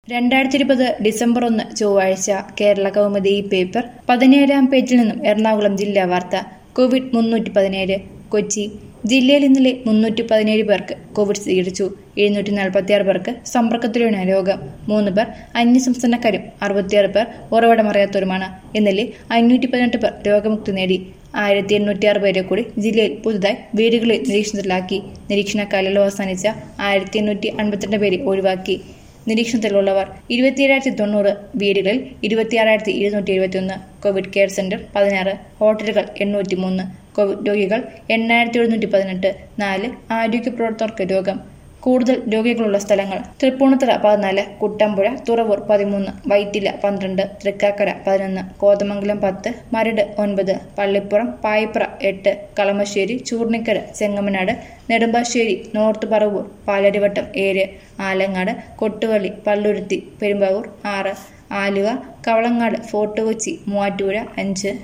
രണ്ടായിരത്തി ഇരുപത് ഡിസംബർ ഒന്ന് ചൊവ്വാഴ്ച കേരള കൗമുദി ഈ പേപ്പർ പതിനേഴാം പേജിൽ നിന്നും എറണാകുളം ജില്ലാ വാർത്ത കോവിഡ് മുന്നൂറ്റി പതിനേഴ് കൊച്ചി ജില്ലയിൽ ഇന്നലെ മുന്നൂറ്റി പതിനേഴ് പേർക്ക് കോവിഡ് സ്ഥിരീകരിച്ചു എഴുന്നൂറ്റി നാൽപ്പത്തിയാറ് പേർക്ക് സമ്പർക്കത്തിലൂടെ രോഗം മൂന്ന് പേർ അന്യസംസ്ഥാനക്കാരും അറുപത്തിയാറ് പേർ ഉറവിടമറിയാത്തവരുമാണ് ഇന്നലെ അഞ്ഞൂറ്റി പതിനെട്ട് പേർ രോഗമുക്തി നേടി ആയിരത്തി എണ്ണൂറ്റി ആറ് പേരെ കൂടി ജില്ലയിൽ പുതുതായി വീടുകളിൽ നിരീക്ഷണത്തിലാക്കി നിരീക്ഷണ കാലയളവ് അവസാനിച്ച ആയിരത്തി എണ്ണൂറ്റി അൻപത്തിരണ്ട് പേരെ ഒഴിവാക്കി നിരീക്ഷണത്തിലുള്ളവർ ഇരുപത്തിയേഴായിരത്തി തൊണ്ണൂറ് വീടുകളിൽ ഇരുപത്തിയാറായിരത്തി ഇരുന്നൂറ്റി എഴുപത്തിയൊന്ന് കോവിഡ് കെയർ സെന്റർ പതിനാറ് ഹോട്ടലുകൾ എണ്ണൂറ്റി മൂന്ന് കോവിഡ് രോഗികൾ എണ്ണായിരത്തി എഴുന്നൂറ്റി പതിനെട്ട് നാല് ആരോഗ്യ പ്രവർത്തകർക്ക് രോഗം കൂടുതൽ രോഗികളുള്ള സ്ഥലങ്ങൾ തൃപ്പൂണിത്തുറ പതിനാല് കുട്ടമ്പുഴ തുറവൂർ പതിമൂന്ന് വൈറ്റില പന്ത്രണ്ട് തൃക്കാക്കര പതിനൊന്ന് കോതമംഗലം പത്ത് മരട് ഒൻപത് പള്ളിപ്പുറം പായിപ്ര എട്ട് കളമശ്ശേരി ചൂർണിക്കര ചെങ്ങമനാട് നെടുമ്പാശ്ശേരി നോർത്ത് പറവൂർ പാലരിവട്ടം ഏഴ് ആലങ്ങാട് കൊട്ടുവള്ളി പള്ളുരുത്തി പെരുമ്പാവൂർ ആറ് ആലുവ കവളങ്ങാട് ഫോർട്ട് കൊച്ചി മൂവാറ്റുപുഴ അഞ്ച്